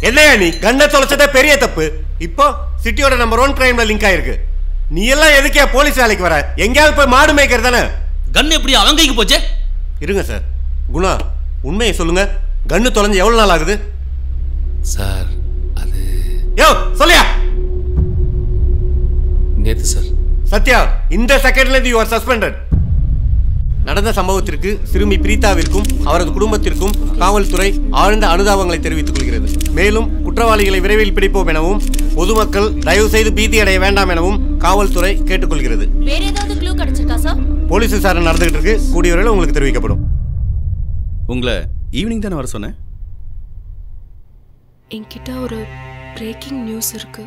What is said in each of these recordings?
என்னையா நீ கண்ணை தொலைச்சதே பெரிய தப்பு இப்போ சிட்டியோட நம்பர் ஒன் கிரைம்ல லிங்க் ஆயிருக்கு நீ எல்லாம் எதுக்கே போலீஸ் வேலைக்கு வர எங்கேயாவது போய் மாடு மேய்க்கிறது தானே கன் எப்படி அவன் கைக்கு போச்சே இருங்க சார் குணா உண்மையை சொல்லுங்க கண்ணு தொலைஞ்சு எவ்வளவு நாள் ஆகுது சார் அது யோ சொல்லியா நேத்து சார் சத்யா இந்த செகண்ட்ல இருந்து யூ ஆர் சஸ்பெண்டட் நடந்த சம்பவத்திற்கு சிறுமி பிரீதாவிற்கும் அவரது குடும்பத்திற்கும் காவல்துறை ஆழ்ந்த அனுதாபங்களை தெரிவித்துக் கொள்கிறது மேலும் குற்றவாளிகளை விரைவில் பிடிப்போம் எனவும் பொதுமக்கள் தயவு செய்து பீதி அடைய வேண்டாம் எனவும் காவல்துறை கேட்டுக்கொள்கிறது வேற ஏதாவது க்ளூ கிடைச்சிருக்கா சார் போலீஸ் விசாரணை நடந்துகிட்டு இருக்கு கூடிய வரையில் உங்களுக்கு தெரிவிக்கப்படும் உங்களை ஈவினிங் தானே வர சொன்னேன் என்கிட்ட ஒரு பிரேக்கிங் நியூஸ் இருக்கு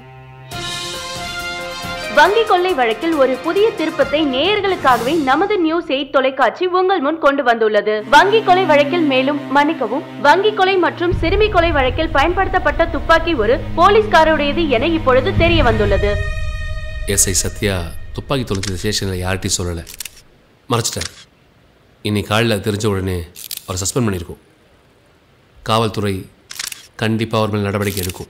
வங்கி கொள்ளை வழக்கில் ஒரு புதிய திருப்பத்தை நேயர்களுக்காகவே நமது நியூஸ் எயிட் தொலைக்காட்சி உங்கள் முன் கொண்டு வந்துள்ளது வங்கி கொலை வழக்கில் மேலும் மன்னிக்கவும் வங்கி கொலை மற்றும் சிறுமி கொலை வழக்கில் பயன்படுத்தப்பட்ட துப்பாக்கி ஒரு போலீஸ்காரருடையது என இப்பொழுது தெரிய வந்துள்ளது எஸ்ஐ சத்யா துப்பாக்கி தொலைச்சது ஸ்டேஷனில் யார்கிட்டையும் சொல்லலை மறைச்சிட்டார் இன்னைக்கு காலையில் தெரிஞ்ச உடனே அவரை சஸ்பெண்ட் பண்ணியிருக்கோம் காவல்துறை கண்டிப்பாக அவர் மேல் நடவடிக்கை எடுக்கும்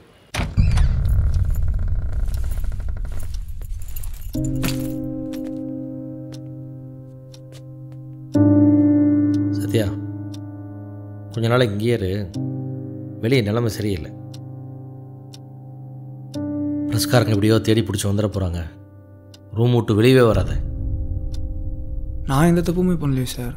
சத்யா கொஞ்ச நாள் இங்கேயே இரு வெளியே நிலைமை சரியில்லை ப்ரெஸ்காரங்க எப்படியோ தேடி பிடிச்சி வந்துட போகிறாங்க ரூம் விட்டு வெளியவே வராத நான் எந்த தப்புமே பண்ணலையே சார்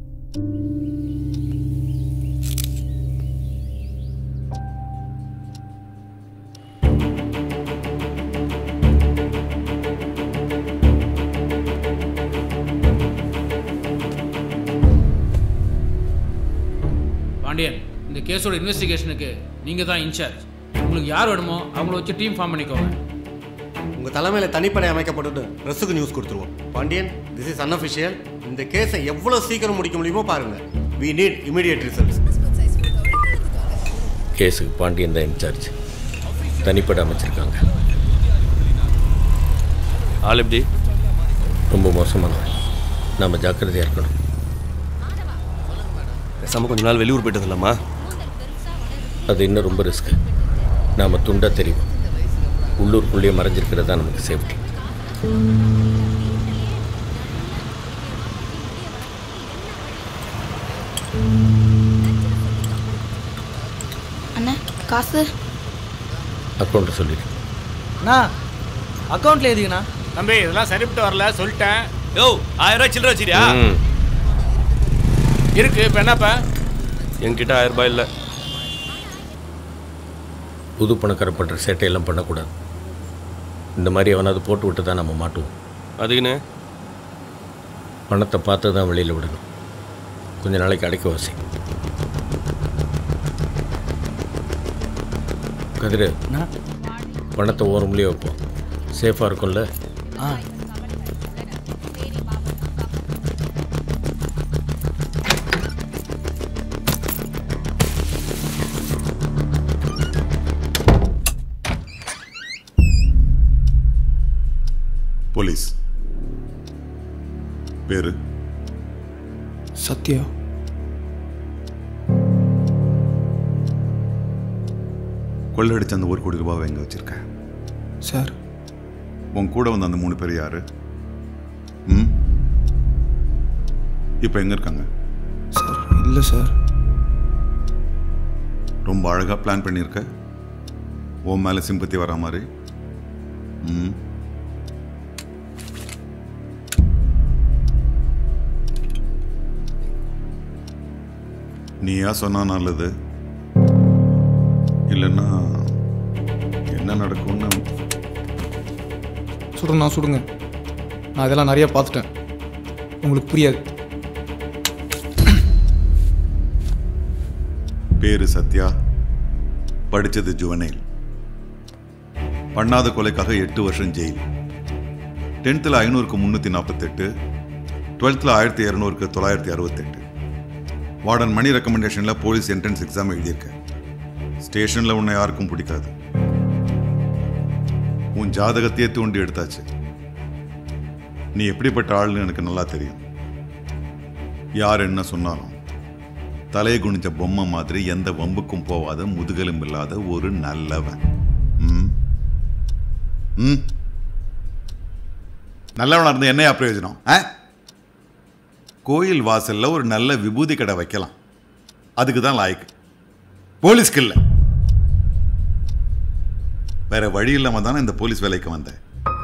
பாண்டியன் இந்த கேஸோட இன்வெஸ்டிகேஷனுக்கு நீங்கள் தான் இன்சார்ஜ் உங்களுக்கு யார் வேணுமோ அவங்கள வச்சு டீம் ஃபார்ம் பண்ணிக்கோங்க உங்க தலைமையில தனிப்படை அமைக்கப்பட்டு பிரஸுக்கு நியூஸ் கொடுத்துருவோம் பாண்டியன் திஸ் இஸ் அன்அஃபிஷியல் இந்த கேஸை எவ்வளவு சீக்கிரம் முடிக்க முடியுமோ பாருங்க வி நீட் இமிடியட் ரிசல்ட்ஸ் கேஸுக்கு பாண்டியன் தான் இன்சார்ஜ் தனிப்படை அமைச்சிருக்காங்க ஆள் எப்படி ரொம்ப மோசமானவன் நாம் ஜாக்கிரதையாக இருக்கணும் பேசாமல் கொஞ்ச நாள் வெளியூர் போயிட்டு வரலாமா அது இன்னும் ரொம்ப ரிஸ்க்கு நாம் துண்டா தெரியும் உள்ளூருக்குள்ளேயே மறைஞ்சிருக்கிறது தான் நமக்கு சேஃப்டி அண்ணா காசு அக்கௌண்ட்டை சொல்லிடு அண்ணா அக்கௌண்ட்ல எதுக்குண்ணா தம்பி இதெல்லாம் சரிப்பட்டு வரல சொல்லிட்டேன் யோ ஆயிரம் ரூபாய் சில்லற வச்சிரியா ம் இருக்கு இப்போ என்னப்பா என்கிட்ட ஆயிரம் ரூபாய் இல்லை புது பணக்கார பண்ணுற சேட்டையெல்லாம் பண்ணக்கூடாது இந்த மாதிரி எவனாவது போட்டு விட்டு தான் நம்ம மாட்டுவோம் அதுக்குன்னு பணத்தை பார்த்து தான் வெளியில் விடணும் கொஞ்ச நாளைக்கு அடைக்க வாசி கதிரு பணத்தை ஓரம்லேயே வைப்போம் சேஃபாக இருக்கும்ல ஆ போலீஸ் பேரு சத்யா கொள்ளடிச்ச அந்த ஒரு கோடி ரூபாவை எங்க வச்சிருக்க சார் உன் கூட வந்த அந்த மூணு பேர் யாரு ம் இப்போ எங்க இருக்காங்க சார் இல்லை சார் ரொம்ப அழகா பிளான் பண்ணியிருக்க உன் மேல சிம்பத்தி வர மாதிரி ம் நீயா சொன்னா நல்லது இல்லைன்னா என்ன நடக்கும்னு சுடுங்கண்ணா சுடுங்க நான் இதெல்லாம் நிறைய பார்த்துட்டேன் உங்களுக்கு புரியாது பேரு சத்யா படிச்சது ஜுவனேல் பண்ணாத கொலைக்காக எட்டு வருஷம் ஜெயில் டென்த்தில் ஐநூறுக்கு முந்நூற்றி நாற்பத்தெட்டு டுவெல்த்தில் ஆயிரத்தி இரநூறுக்கு தொள்ளாயிரத்தி அறுபத்தெட்டு வார்டன் மணி ரெக்கமெண்டேஷனில் போலீஸ் என்ட்ரன்ஸ் எக்ஸாம் எழுதியிருக்கேன் ஸ்டேஷனில் உன்னை யாருக்கும் பிடிக்காது உன் ஜாதகத்தையே தூண்டி எடுத்தாச்சு நீ எப்படிப்பட்ட ஆள்னு எனக்கு நல்லா தெரியும் யார் என்ன சொன்னாலும் தலையை குனிஞ்ச பொம்மை மாதிரி எந்த வம்புக்கும் போகாத முதுகலும் இல்லாத ஒரு நல்லவன் ம் ம் நல்லவனா இருந்து என்னையா பிரயோஜனம் ஆ கோயில் வாசல்ல ஒரு நல்ல விபூதி கடை வைக்கலாம் அதுக்கு தான் லாய்க்கு போலீஸ்க்கு இல்லை வேற வழி இல்லாம தானே இந்த போலீஸ் வேலைக்கு வந்தேன்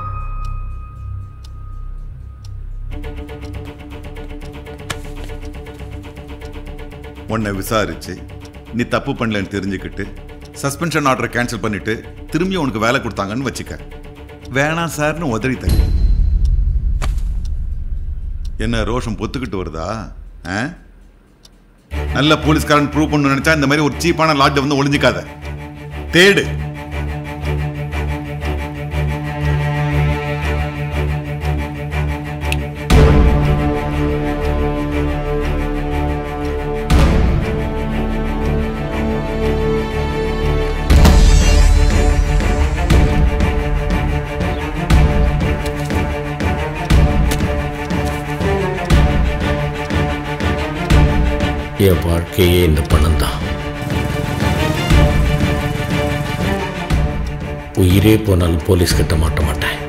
உன்னை விசாரிச்சு நீ தப்பு பண்ணலன்னு தெரிஞ்சுக்கிட்டு சஸ்பென்ஷன் ஆர்டரை கேன்சல் பண்ணிட்டு திரும்பி உனக்கு வேலை கொடுத்தாங்கன்னு வச்சுக்க வேணாம் சார்னு உதறி தள்ளி என்ன ரோஷம் பொத்துக்கிட்டு வருதா ஆ? நல்ல போலீஸ்காரன் ப்ரூவ் பண்ணு நினைச்சா இந்த மாதிரி ஒரு சீப்பான லாட்ஜை வந்து ஒளிஞ்சிக்காத தேடு என் வாழ்க்கையே இந்த பணம் தான் உயிரே போனாலும் போலீஸ் கிட்ட மாட்ட மாட்டேன்